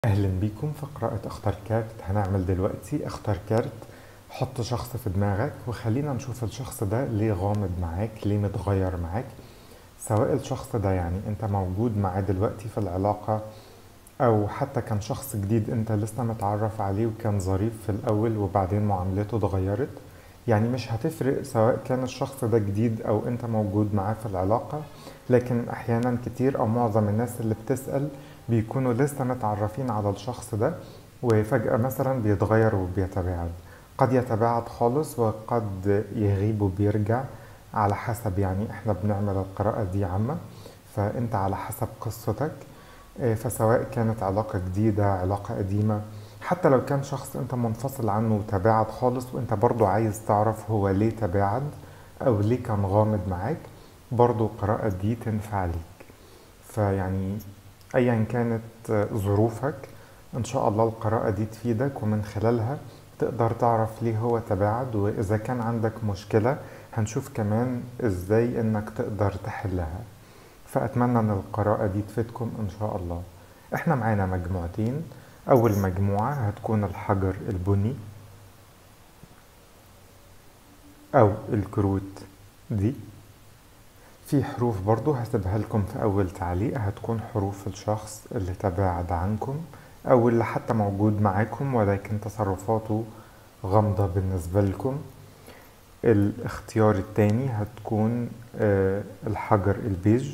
أهلا بيكم في قراءة اختار كارت هنعمل دلوقتي اختار كارت حط شخص في دماغك وخلينا نشوف الشخص ده ليه غامض معاك ليه متغير معاك سواء الشخص ده يعني انت موجود معاه دلوقتي في العلاقة او حتى كان شخص جديد انت لسه متعرف عليه وكان ظريف في الاول وبعدين معاملته اتغيرت يعني مش هتفرق سواء كان الشخص ده جديد او انت موجود معاه في العلاقة لكن احيانا كتير او معظم الناس اللي بتسأل بيكونوا لسه متعرفين على الشخص ده وفجأة مثلا بيتغير وبيتباعد قد يتباعد خالص وقد يغيب وبيرجع على حسب يعني احنا بنعمل القراءة دي عامة فانت على حسب قصتك آه، فسواء كانت علاقة جديدة علاقة قديمة حتى لو كان شخص انت منفصل عنه وتباعد خالص وانت برضو عايز تعرف هو ليه تباعد او ليه كان غامض معاك برضو القراءة دي تنفع ليك فيعني ايا كانت ظروفك ان شاء الله القراءة دي تفيدك ومن خلالها تقدر تعرف ليه هو تباعد واذا كان عندك مشكلة هنشوف كمان ازاي انك تقدر تحلها فاتمنى ان القراءة دي تفيدكم ان شاء الله احنا معانا مجموعتين اول مجموعة هتكون الحجر البني او الكروت دي في حروف برضو هسيبها لكم في أول تعليق هتكون حروف الشخص اللي تباعد عنكم أو اللي حتى موجود معاكم ولكن تصرفاته غامضة بالنسبة لكم الاختيار التاني هتكون آه، الحجر البيج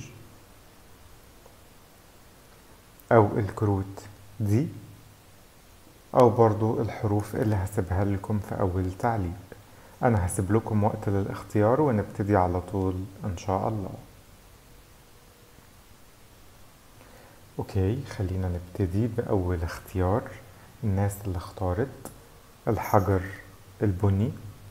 أو الكروت دي أو برضو الحروف اللي هسيبها لكم في أول تعليق أنا هسيب لكم وقت للاختيار ونبتدي على طول إن شاء الله أوكي خلينا نبتدي بأول اختيار الناس اللي اختارت الحجر البني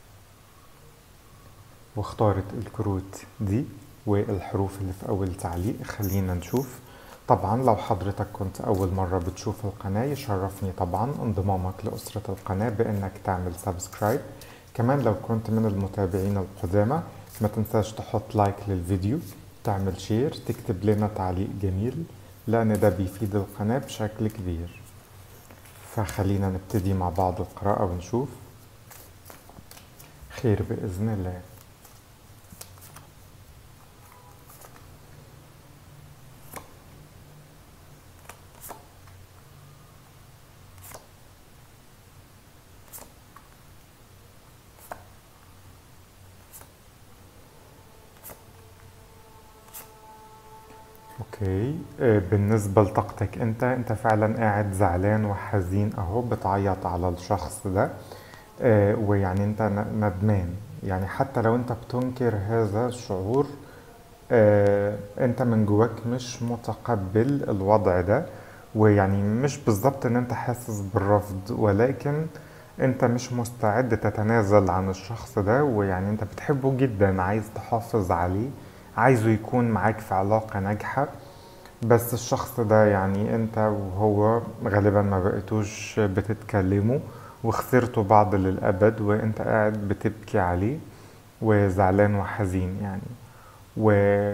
واختارت الكروت دي والحروف اللي في أول تعليق خلينا نشوف طبعا لو حضرتك كنت أول مرة بتشوف القناة يشرفني طبعا انضمامك لأسرة القناة بإنك تعمل سبسكرايب كمان لو كنت من المتابعين القدامى ما تنساش تحط لايك للفيديو تعمل شير تكتب لنا تعليق جميل لأن ده بيفيد القناة بشكل كبير فخلينا نبتدي مع بعض القراءة ونشوف خير بإذن الله اوكي آه، بالنسبة لطاقتك انت انت فعلا قاعد زعلان وحزين اهو بتعيط على الشخص ده آه، ويعني انت ن- ندمان يعني حتى لو انت بتنكر هذا الشعور آه، انت من جواك مش متقبل الوضع ده ويعني مش بالظبط ان انت حاسس بالرفض ولكن انت مش مستعد تتنازل عن الشخص ده ويعني انت بتحبه جدا عايز تحافظ عليه عايزه يكون معاك في علاقة ناجحة بس الشخص ده يعني انت وهو غالبا ما بقيتوش بتتكلموا وخسرتوا بعض للأبد وانت قاعد بتبكي عليه وزعلان وحزين يعني و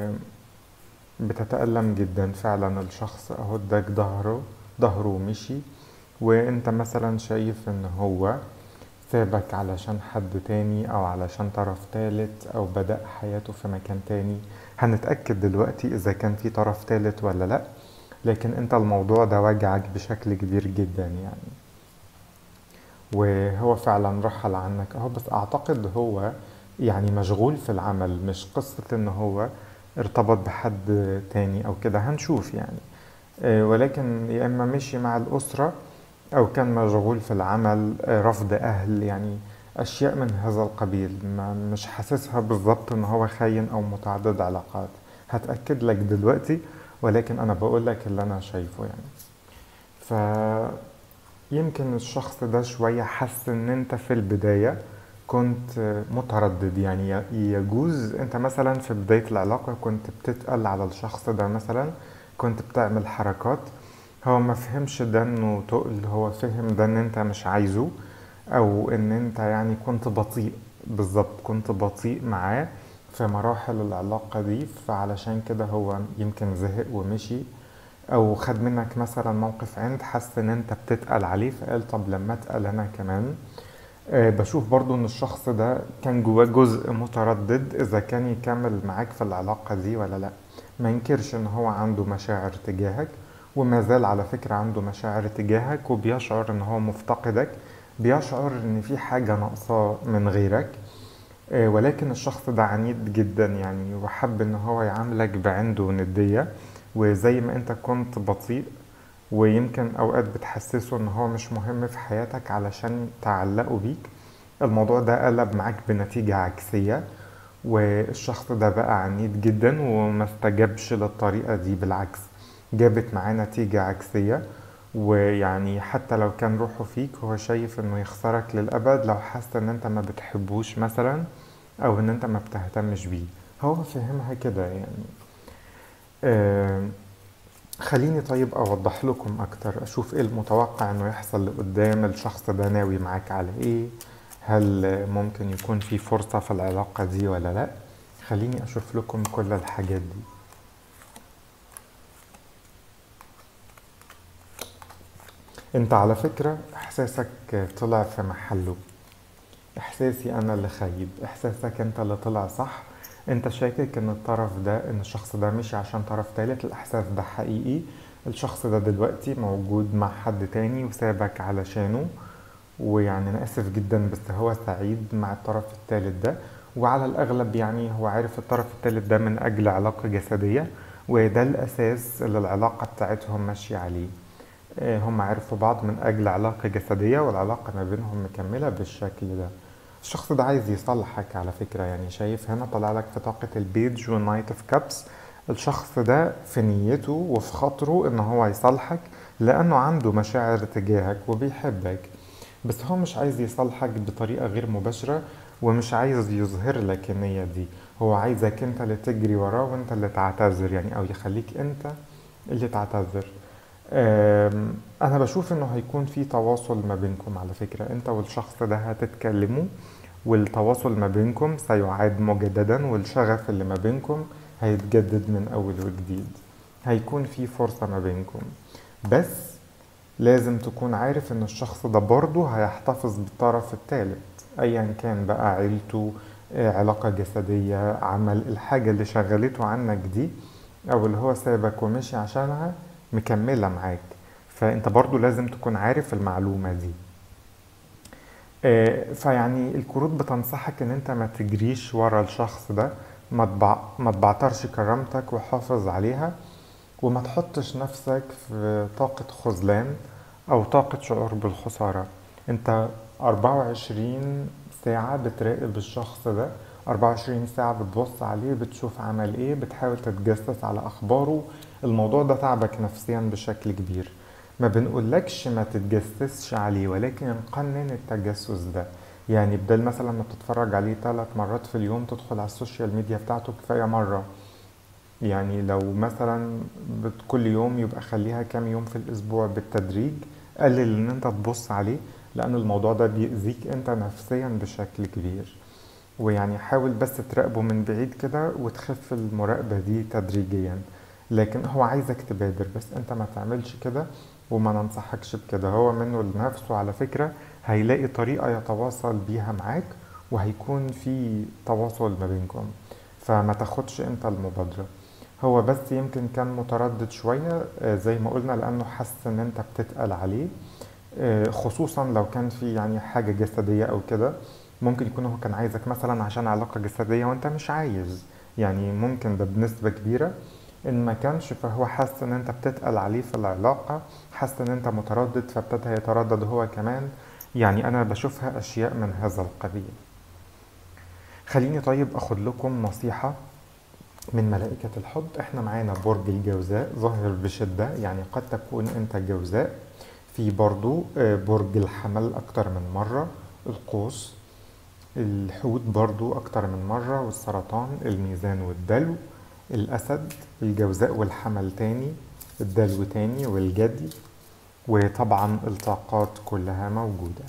بتتألم جدا فعلا الشخص اهو اداك ظهره ظهره ومشي وانت مثلا شايف ان هو سابك علشان حد تاني او علشان طرف تالت او بدأ حياته في مكان تاني هنتأكد دلوقتي اذا كان في طرف تالت ولا لا لكن انت الموضوع ده وجعك بشكل كبير جدا يعني وهو فعلا رحل عنك اهو بس اعتقد هو يعني مشغول في العمل مش قصة ان هو ارتبط بحد تاني او كده هنشوف يعني آه، ولكن يا اما مشي مع الاسرة او كان مشغول في العمل آه، رفض اهل يعني اشياء من هذا القبيل ما مش حاسسها بالظبط ان هو خاين او متعدد علاقات هتأكد لك دلوقتي ولكن انا بقول لك اللي انا شايفه يعني ف يمكن الشخص ده شوية حس ان انت في البداية كنت متردد يعني ي- يجوز انت مثلا في بداية العلاقة كنت بتتقل على الشخص ده مثلا كنت بتعمل حركات هو ما فهمش ده انه تقل هو فهم ده ان انت مش عايزه او ان انت يعني كنت بطيء بالظبط كنت بطيء معاه في مراحل العلاقة دي فعلشان كده هو يمكن زهق ومشي او خد منك مثلا موقف عند حس ان انت بتتقل عليه فقال طب لما اتقل انا كمان آه، بشوف برضو ان الشخص ده كان جواه جزء متردد اذا كان يكمل معاك في العلاقة دي ولا لا ما ينكرش ان هو عنده مشاعر تجاهك وما زال على فكرة عنده مشاعر تجاهك وبيشعر ان هو مفتقدك بيشعر ان في حاجة ناقصاه من غيرك آه، ولكن الشخص ده عنيد جدا يعني وحب ان هو يعاملك بعنده وندية وزي ما انت كنت بطيء ويمكن اوقات بتحسسه ان هو مش مهم في حياتك علشان تعلقوا بيك الموضوع ده قلب معاك بنتيجة عكسية والشخص ده بقى عنيد جدا وما استجابش للطريقة دي بالعكس جابت معاه نتيجة عكسية ويعني حتى لو كان روحه فيك هو شايف انه يخسرك للأبد لو حس ان انت ما بتحبوش مثلا او ان انت ما بتهتمش بيه هو فهمها كده يعني آه خليني طيب اوضح لكم اكتر اشوف ايه المتوقع انه يحصل لقدام الشخص ده ناوي معاك على ايه هل ممكن يكون في فرصة في العلاقة دي ولا لا خليني اشوف لكم كل الحاجات دي انت على فكرة احساسك طلع في محله احساسي انا اللي خايب احساسك انت اللي طلع صح انت شاكك ان الطرف ده ان الشخص ده مشي عشان طرف تالت الاحساس ده حقيقي الشخص ده دلوقتي موجود مع حد تاني وسابك علشانه ويعني انا اسف جدا بس هو سعيد مع الطرف التالت ده وعلى الاغلب يعني هو عارف الطرف التالت ده من اجل علاقة جسدية وده الاساس اللي العلاقة بتاعتهم ماشية عليه آه، هم عرفوا بعض من اجل علاقة جسدية والعلاقة ما بينهم مكملة بالشكل ده الشخص ده عايز يصلحك على فكرة يعني شايف هنا طلع لك في طاقة البيج والنايت اوف كابس الشخص ده في نيته وفي خاطره ان هو يصلحك لانه عنده مشاعر تجاهك وبيحبك بس هو مش عايز يصلحك بطريقة غير مباشرة ومش عايز يظهر لك النية دي هو عايزك انت اللي تجري وراه وانت اللي تعتذر يعني او يخليك انت اللي تعتذر آم، انا بشوف انه هيكون في تواصل ما بينكم على فكرة انت والشخص ده هتتكلموا والتواصل ما بينكم سيعاد مجددا والشغف اللي ما بينكم هيتجدد من اول وجديد هيكون في فرصة ما بينكم بس لازم تكون عارف ان الشخص ده برضه هيحتفظ بالطرف الثالث ايا كان بقى عيلته آه، علاقة جسدية عمل الحاجة اللي شغلته عنك دي او اللي هو سابك ومشي عشانها مكملة معاك فانت برضو لازم تكون عارف المعلومة دي آه، فيعني الكروت بتنصحك ان انت ما تجريش ورا الشخص ده ما تبع... ما تبعترش كرامتك وحافظ عليها وما تحطش نفسك في طاقة خذلان او طاقة شعور بالخسارة انت 24 ساعة بتراقب الشخص ده 24 ساعة بتبص عليه بتشوف عمل ايه بتحاول تتجسس على اخباره الموضوع ده تعبك نفسيا بشكل كبير ما بنقولكش ما تتجسسش عليه ولكن قنن التجسس ده يعني بدل مثلا ما تتفرج عليه ثلاث مرات في اليوم تدخل على السوشيال ميديا بتاعته كفاية مرة يعني لو مثلا بت- كل يوم يبقى خليها كام يوم في الأسبوع بالتدريج قلل إن أنت تبص عليه لأن الموضوع ده بيأذيك أنت نفسيا بشكل كبير ويعني حاول بس تراقبه من بعيد كده وتخف المراقبة دي تدريجيا لكن هو عايزك تبادر بس انت ما تعملش كده وما ننصحكش بكده هو منه لنفسه على فكرة هيلاقي طريقة يتواصل بيها معاك وهيكون في تواصل ما بينكم فما تاخدش انت المبادرة هو بس يمكن كان متردد شوية آه، زي ما قلنا لأنه حس إن أنت بتتقل عليه آه، خصوصا لو كان في يعني حاجة جسدية أو كده ممكن يكون هو كان عايزك مثلا عشان علاقة جسدية وأنت مش عايز يعني ممكن ده بنسبة كبيرة إن ما كانش فهو حس إن أنت بتتقل عليه في العلاقة حس إن أنت متردد فابتدى يتردد هو كمان يعني أنا بشوفها أشياء من هذا القبيل خليني طيب أخد لكم نصيحة من ملائكة الحب احنا معانا برج الجوزاء ظاهر بشدة يعني قد تكون انت جوزاء في برضو آه، برج الحمل اكتر من مرة القوس الحوت برضو اكتر من مرة والسرطان الميزان والدلو الاسد الجوزاء والحمل تاني الدلو تاني والجدي وطبعا الطاقات كلها موجودة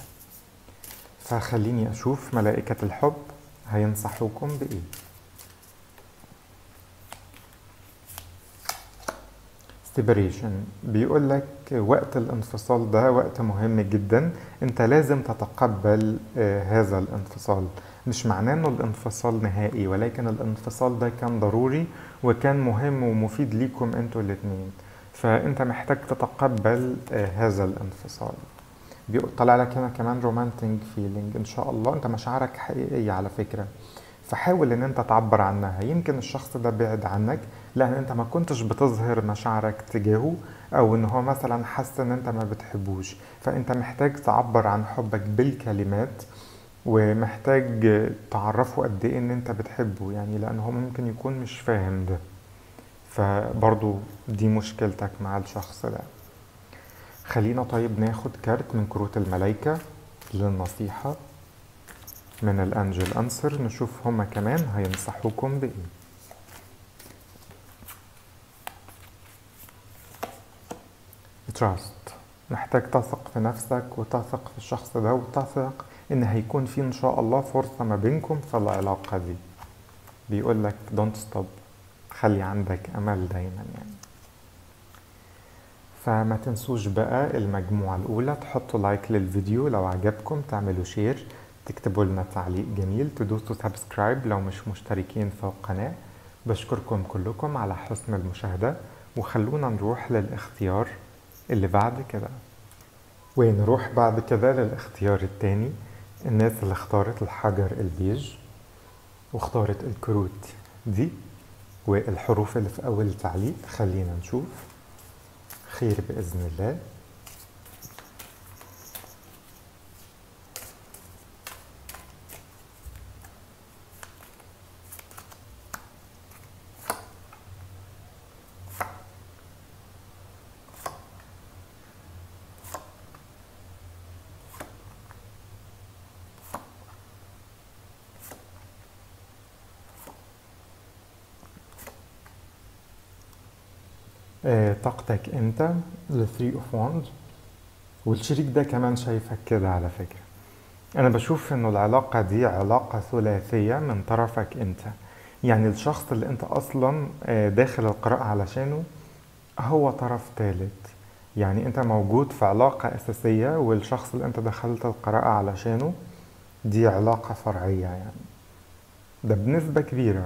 فخليني اشوف ملائكة الحب هينصحوكم بايه separation بيقول لك وقت الانفصال ده وقت مهم جدا انت لازم تتقبل آه، هذا الانفصال مش معناه انه الانفصال نهائي ولكن الانفصال ده كان ضروري وكان مهم ومفيد ليكم انتوا الاتنين فانت محتاج تتقبل آه، هذا الانفصال بيقول طلع لك هنا كمان رومانتيك فيلينج ان شاء الله انت مشاعرك حقيقية على فكرة فحاول ان انت تعبر عنها يمكن الشخص ده بعد عنك لان انت ما كنتش بتظهر مشاعرك تجاهه او ان هو مثلا حس ان انت ما بتحبوش فانت محتاج تعبر عن حبك بالكلمات ومحتاج تعرفه قد ايه ان انت بتحبه يعني لان هو ممكن يكون مش فاهم ده فبرضو دي مشكلتك مع الشخص ده خلينا طيب ناخد كارت من كروت الملايكة للنصيحة من الانجل انسر نشوف هما كمان هينصحوكم بايه trust محتاج تثق في نفسك وتثق في الشخص ده وتثق ان هيكون في ان شاء الله فرصة ما بينكم في العلاقة دي بيقول لك don't stop خلي عندك امل دايما يعني فما تنسوش بقى المجموعة الأولى تحطوا لايك للفيديو لو عجبكم تعملوا شير تكتبوا لنا تعليق جميل تدوسوا سبسكرايب لو مش مشتركين في القناة بشكركم كلكم على حسن المشاهدة وخلونا نروح للاختيار اللي بعد كده ونروح بعد كده للاختيار التاني الناس اللي اختارت الحجر البيج واختارت الكروت دي والحروف اللي في أول تعليق خلينا نشوف خير بإذن الله آه، طاقتك انت ل 3 اوف wands والشريك ده كمان شايفك كده على فكرة انا بشوف انه العلاقة دي علاقة ثلاثية من طرفك انت يعني الشخص اللي انت اصلا آه، داخل القراءة علشانه هو طرف ثالث يعني انت موجود في علاقة اساسية والشخص اللي انت دخلت القراءة علشانه دي علاقة فرعية يعني ده بنسبة كبيرة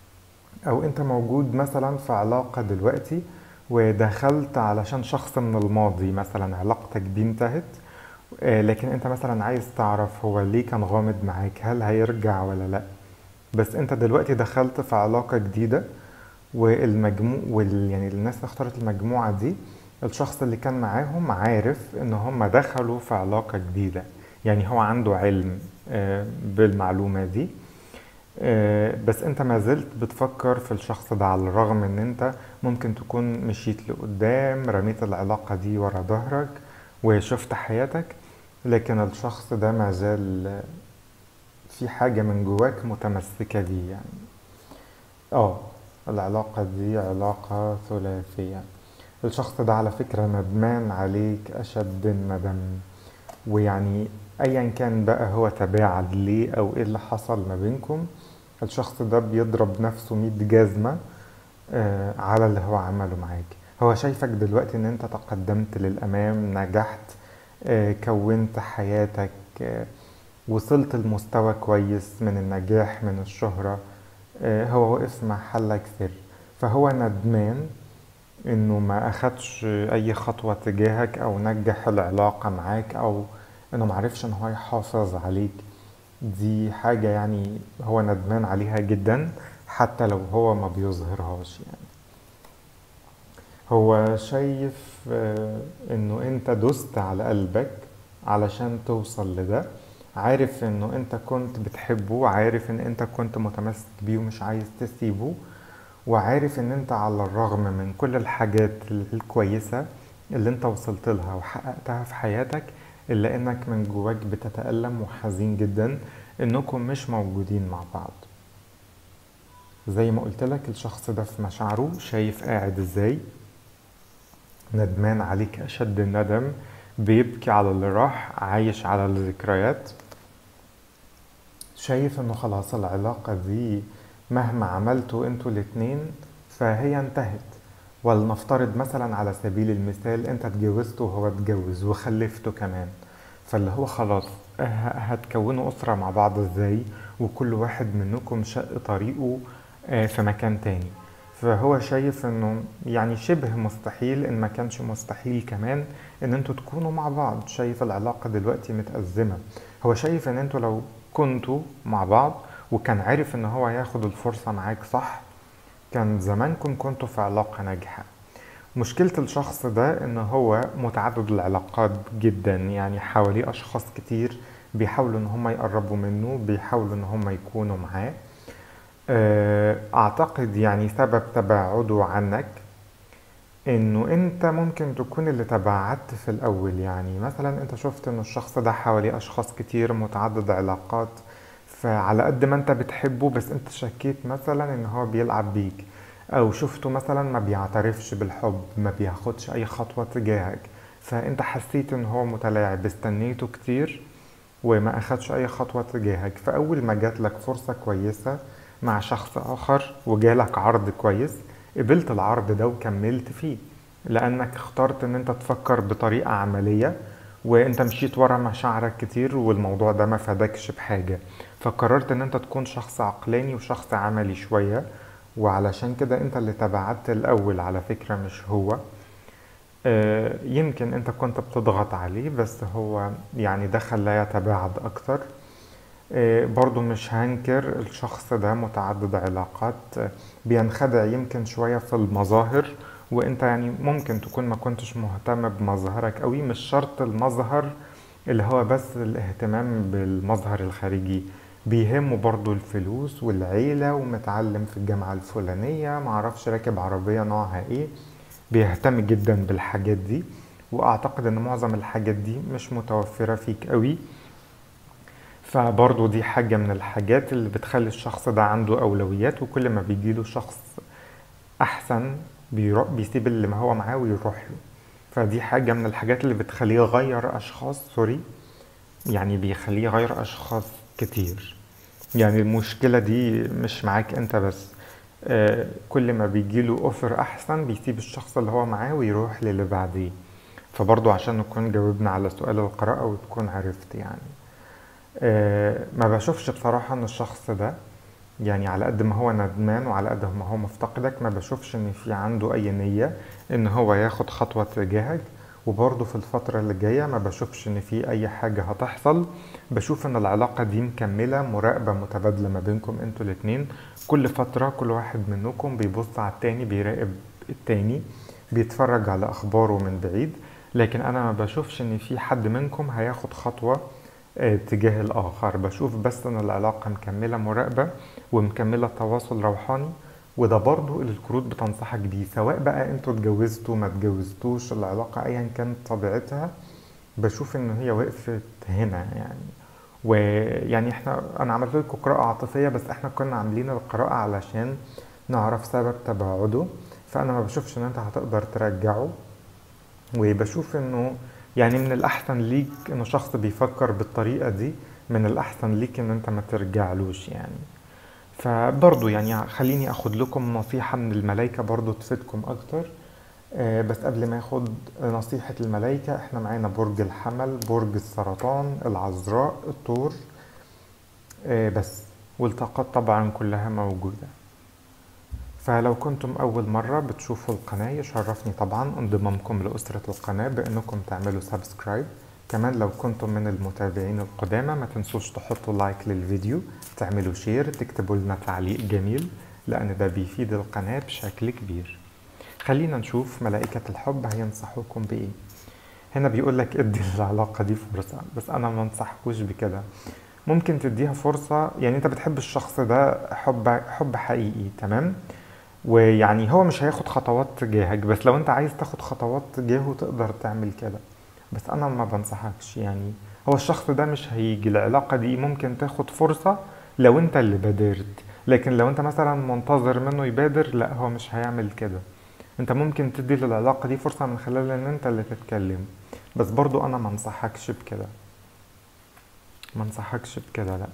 او انت موجود مثلا في علاقة دلوقتي ودخلت علشان شخص من الماضي مثلا علاقتك بيه انتهت آه، لكن انت مثلا عايز تعرف هو ليه كان غامض معاك هل هيرجع ولا لا بس انت دلوقتي دخلت في علاقة جديدة والمجموع وال يعني الناس اللي اختارت المجموعة دي الشخص اللي كان معاهم عارف ان هم دخلوا في علاقة جديدة يعني هو عنده علم آه، بالمعلومة دي آه، بس انت ما زلت بتفكر في الشخص ده على الرغم ان انت ممكن تكون مشيت لقدام رميت العلاقة دي ورا ظهرك وشفت حياتك لكن الشخص ده ما زال في حاجة من جواك متمسكة بيه يعني اه العلاقة دي علاقة ثلاثية الشخص ده على فكرة ندمان عليك أشد الندم ويعني أيا كان بقى هو تباعد ليه أو إيه اللي حصل ما بينكم الشخص ده بيضرب نفسه مية جزمة آه، على اللي هو عمله معاك هو شايفك دلوقتي ان انت تقدمت للامام نجحت آه، كونت حياتك آه، وصلت لمستوى كويس من النجاح من الشهرة آه، هو وقف محلك سر فهو ندمان انه ما اخدش اي خطوة تجاهك او نجح العلاقة معاك او انه معرفش ان هو يحافظ عليك دي حاجة يعني هو ندمان عليها جدا حتى لو هو ما بيظهرهاش يعني هو شايف آه، انه انت دست على قلبك علشان توصل لده عارف انه انت كنت بتحبه عارف ان انت كنت متمسك بيه ومش عايز تسيبه وعارف ان انت على الرغم من كل الحاجات الكويسة اللي انت وصلت لها وحققتها في حياتك الا انك من جواك بتتألم وحزين جدا انكم مش موجودين مع بعض زي ما قلت لك الشخص ده في مشاعره شايف قاعد ازاي ندمان عليك اشد الندم بيبكي على اللي راح عايش على الذكريات شايف انه خلاص العلاقة دي مهما عملتوا انتوا الاتنين فهي انتهت ولنفترض مثلا على سبيل المثال انت اتجوزت وهو اتجوز وخلفته كمان فاللي هو خلاص ه- هتكونوا أسرة مع بعض ازاي وكل واحد منكم شق طريقه آه، في مكان تاني فهو شايف انه يعني شبه مستحيل ان ما كانش مستحيل كمان ان انتوا تكونوا مع بعض شايف العلاقة دلوقتي متأزمة هو شايف ان انتوا لو كنتوا مع بعض وكان عارف ان هو ياخد الفرصة معاك صح كان زمانكم كنتوا في علاقة ناجحة مشكلة الشخص ده ان هو متعدد العلاقات جدا يعني حواليه اشخاص كتير بيحاولوا ان هم يقربوا منه بيحاولوا ان هم يكونوا معاه آه، اعتقد يعني سبب تباعده عنك انه انت ممكن تكون اللي تباعدت في الاول يعني مثلا انت شفت ان الشخص ده حواليه اشخاص كتير متعدد علاقات فعلى قد ما انت بتحبه بس انت شكيت مثلا ان هو بيلعب بيك او شفته مثلا ما بيعترفش بالحب ما بياخدش اي خطوة تجاهك فانت حسيت ان هو متلاعب استنيته كتير وما اخدش اي خطوة تجاهك فاول ما جات لك فرصة كويسة مع شخص اخر وجالك عرض كويس قبلت العرض ده وكملت فيه لانك اخترت ان انت تفكر بطريقة عملية وانت مشيت ورا مشاعرك كتير والموضوع ده ما فادكش بحاجة فقررت ان انت تكون شخص عقلاني وشخص عملي شوية وعلشان كده انت اللي تبعت الاول على فكرة مش هو آه، يمكن انت كنت بتضغط عليه بس هو يعني ده خلاه يتباعد اكتر آه، برضو مش هنكر الشخص ده متعدد علاقات آه، بينخدع يمكن شوية في المظاهر وانت يعني ممكن تكون ما كنتش مهتم بمظهرك قوي مش شرط المظهر اللي هو بس الاهتمام بالمظهر الخارجي بيهمه برضو الفلوس والعيلة ومتعلم في الجامعة الفلانية معرفش راكب عربية نوعها ايه بيهتم جدا بالحاجات دي واعتقد ان معظم الحاجات دي مش متوفرة فيك قوي فبرضو دي حاجة من الحاجات اللي بتخلي الشخص ده عنده أولويات وكل ما بيجيله شخص أحسن بيروح بيسيب اللي ما هو معاه ويروح له فدي حاجة من الحاجات اللي بتخليه يغير أشخاص سوري يعني بيخليه يغير أشخاص كتير يعني المشكلة دي مش معاك أنت بس آه، كل ما بيجيله أوفر أحسن بيسيب الشخص اللي هو معاه ويروح للي بعديه فبرضو عشان نكون جاوبنا على سؤال القراءة وتكون عرفت يعني آه، ما بشوفش بصراحة ان الشخص ده يعني على قد ما هو ندمان وعلى قد ما هو مفتقدك ما بشوفش ان في عنده اي نية ان هو ياخد خطوة تجاهك وبرضه في الفترة اللي جاية ما بشوفش ان في اي حاجة هتحصل بشوف ان العلاقة دي مكملة مراقبة متبادلة ما بينكم انتوا الاتنين كل فترة كل واحد منكم بيبص على التاني بيراقب التاني بيتفرج على اخباره من بعيد لكن انا ما بشوفش ان في حد منكم هياخد خطوة آه، تجاه الآخر بشوف بس إن العلاقة مكملة مراقبة ومكملة تواصل روحاني وده برضو اللي الكروت بتنصحك بيه سواء بقى انتوا اتجوزتوا ما اتجوزتوش العلاقة ايا كانت طبيعتها بشوف ان هي وقفت هنا يعني ويعني احنا انا عملت لكم قراءة عاطفية بس احنا كنا عاملين القراءة علشان نعرف سبب تباعده فانا ما بشوفش ان انت هتقدر ترجعه وبشوف انه يعني من الاحسن ليك انه شخص بيفكر بالطريقة دي من الاحسن ليك ان انت ما ترجعلوش يعني فبرضو يعني خليني اخد لكم نصيحة من الملايكة برضو تفيدكم اكتر آه، بس قبل ما اخد نصيحة الملايكة احنا معانا برج الحمل برج السرطان العذراء الثور آه، بس والطاقات طبعا كلها موجودة فلو كنتم أول مرة بتشوفوا القناة يشرفني طبعا انضمامكم لأسرة القناة بأنكم تعملوا سبسكرايب كمان لو كنتم من المتابعين القدامى ما تنسوش تحطوا لايك للفيديو تعملوا شير تكتبوا لنا تعليق جميل لأن ده بيفيد القناة بشكل كبير خلينا نشوف ملائكة الحب هينصحوكم بإيه هنا بيقول لك ادي العلاقة دي فرصة بس أنا ما انصحكوش بكده ممكن تديها فرصة يعني أنت بتحب الشخص ده حب حب حقيقي تمام ويعني هو مش هياخد خطوات تجاهك بس لو أنت عايز تاخد خطوات تجاهه تقدر تعمل كده بس أنا ما بنصحكش يعني هو الشخص ده مش هيجي العلاقة دي ممكن تاخد فرصة لو أنت اللي بادرت لكن لو أنت مثلا منتظر منه يبادر لا هو مش هيعمل كده انت ممكن تدي للعلاقة دي فرصة من خلال ان انت اللي تتكلم بس برضو انا ما انصحكش بكده ما انصحكش بكده لا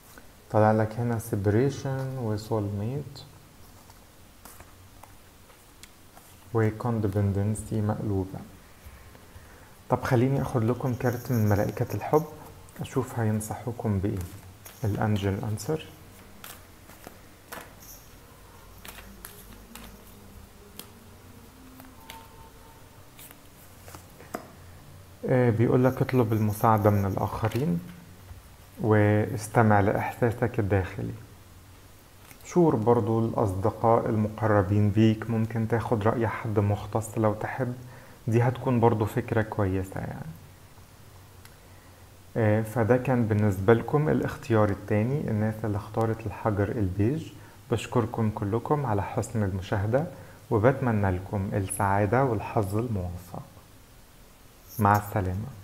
طلع لك هنا separation و soulmate وكوندبندنسي مقلوبة طب خليني اخد لكم كارت من ملائكة الحب اشوف هينصحوكم بايه الانجل انسر بيقول لك اطلب المساعدة من الآخرين واستمع لإحساسك الداخلي شور برضو الأصدقاء المقربين بيك ممكن تاخد رأي حد مختص لو تحب دي هتكون برضو فكرة كويسة يعني فده كان بالنسبة لكم الاختيار التاني الناس اللي اختارت الحجر البيج بشكركم كلكم على حسن المشاهدة وبتمنى لكم السعادة والحظ الموفق مع السلامة